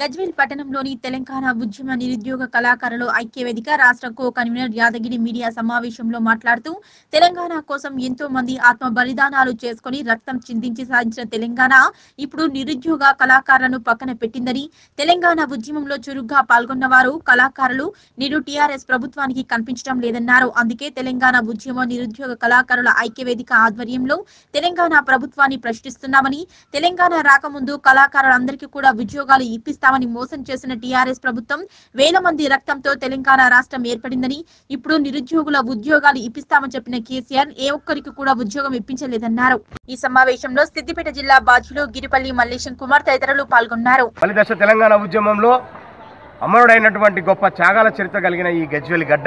గజ్వేల్ పట్టణంలోని తెలంగాణ ఉద్యమ నిరుద్యోగ కళాకారులు ఐక్యవేదిక రాష్ట్ర కో కన్వీనర్ యాదగిరి మీడియా సమావేశంలో మాట్లాడుతూ తెలంగాణ కోసం ఎంతో మంది ఆత్మ బలిదానాలు చేసుకుని రక్తం చిందించి సాధించిన తెలంగాణ ఇప్పుడు నిరుద్యోగ కళాకారులను పక్కన పెట్టిందని తెలంగాణ ఉద్యమంలో చురుగ్గా పాల్గొన్న వారు కళాకారులు నేడు టీఆర్ఎస్ ప్రభుత్వానికి కనిపించడం లేదన్నారు అందుకే తెలంగాణ ఉద్యమ నిరుద్యోగ కళాకారుల ఐక్యవేదిక ఆధ్వర్యంలో తెలంగాణ ప్రభుత్వాన్ని ప్రశ్నిస్తున్నామని తెలంగాణ రాకముందు కళాకారులందరికీ కూడా ఉద్యోగాలు ఇప్పిస్తామని మోసం చేసిన టీఆర్ఎస్ ప్రభుత్వం వేల మంది రక్తంతో తెలంగాణ రాష్ట్రం ఏర్పడిందని ఇప్పుడు నిరుద్యోగుల ఉద్యోగాలు ఇప్పిస్తామని చెప్పిన కేసీఆర్ ఏ ఒక్కరికి కూడా ఉద్యోగం ఇప్పించలేదన్నారు ఈ సమావేశంలో సిద్దిపేట జిల్లా బాధ్యులు గిరిపల్లి మల్లేశం కుమార్ తదితరులు పాల్గొన్నారు బలిదశ తెలంగాణ ఉద్యమంలో అమరుడైనటువంటి గొప్ప త్యాగాల చరిత్ర కలిగిన ఈ గజ్వేలి గడ్డ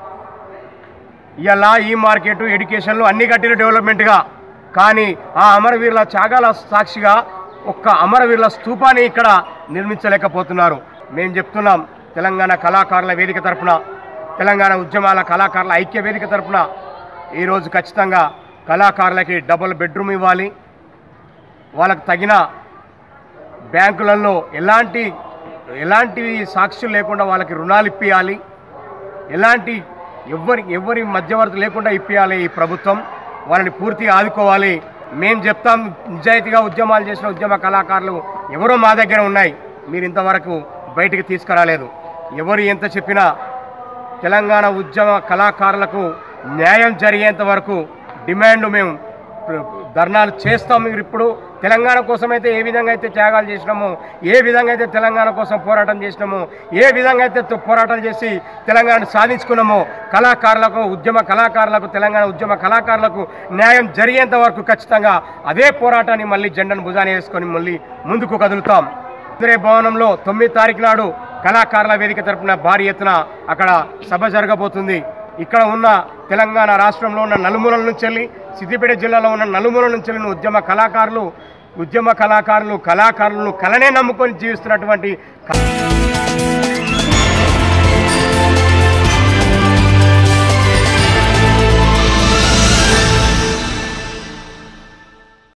ఇవాళ ఈ మార్కెట్ ఎడ్యుకేషన్లు అన్ని కట్టిన డెవలప్మెంట్గా కానీ ఆ అమరవీరుల త్యాగాల సాక్షిగా ఒక్క అమరవీరుల స్తూపాన్ని ఇక్కడ నిర్మించలేకపోతున్నారు మేము చెప్తున్నాం తెలంగాణ కళాకారుల వేదిక తరపున తెలంగాణ ఉద్యమాల కళాకారుల ఐక్య వేదిక తరపున ఈరోజు ఖచ్చితంగా కళాకారులకి డబుల్ బెడ్రూమ్ ఇవ్వాలి వాళ్ళకు తగిన బ్యాంకులలో ఎలాంటి ఎలాంటి సాక్షులు లేకుండా వాళ్ళకి రుణాలు ఇప్పియాలి ఎలాంటి ఎవరి ఎవరి మధ్యవర్తి లేకుండా ఇప్పియాలి ఈ ప్రభుత్వం వాళ్ళని పూర్తిగా ఆదుకోవాలి మేము చెప్తాం నిజాయితీగా ఉద్యమాలు చేసిన ఉద్యమ కళాకారులు ఎవరో మా దగ్గర ఉన్నాయి మీరు ఇంతవరకు బయటికి తీసుకురాలేదు ఎవరు ఎంత చెప్పినా తెలంగాణ ఉద్యమ కళాకారులకు న్యాయం జరిగేంత వరకు డిమాండ్ మేము ధర్నాలు చేస్తాం మీరు ఇప్పుడు తెలంగాణ కోసం అయితే ఏ విధంగా అయితే త్యాగాలు చేసినామో ఏ విధంగా అయితే తెలంగాణ కోసం పోరాటం చేసినామో ఏ విధంగా అయితే తో- పోరాటం చేసి తెలంగాణ సాధించుకున్నామో కళాకారులకు ఉద్యమ కళాకారులకు తెలంగాణ ఉద్యమ కళాకారులకు న్యాయం జరిగేంత వరకు ఖచ్చితంగా అదే పోరాటాన్ని మళ్ళీ జెండను భుజాన వేసుకొని మళ్ళీ ముందుకు కదులుతాం ఉత్తరే భవనంలో తొమ్మిది తారీఖు నాడు కళాకారుల వేదిక తరపున భారీ ఎత్తున అక్కడ సభ జరగబోతుంది ఇక్కడ ఉన్న తెలంగాణ రాష్ట్రంలో ఉన్న నలుమూలల నుంచి వెళ్ళి సిద్దిపేట జిల్లాలో ఉన్న నలుమూలల నుంచి వెళ్ళిన ఉద్యమ కళాకారులు ఉద్యమ కళాకారులు కళాకారులను కళనే నమ్ముకొని జీవిస్తున్నటువంటి క-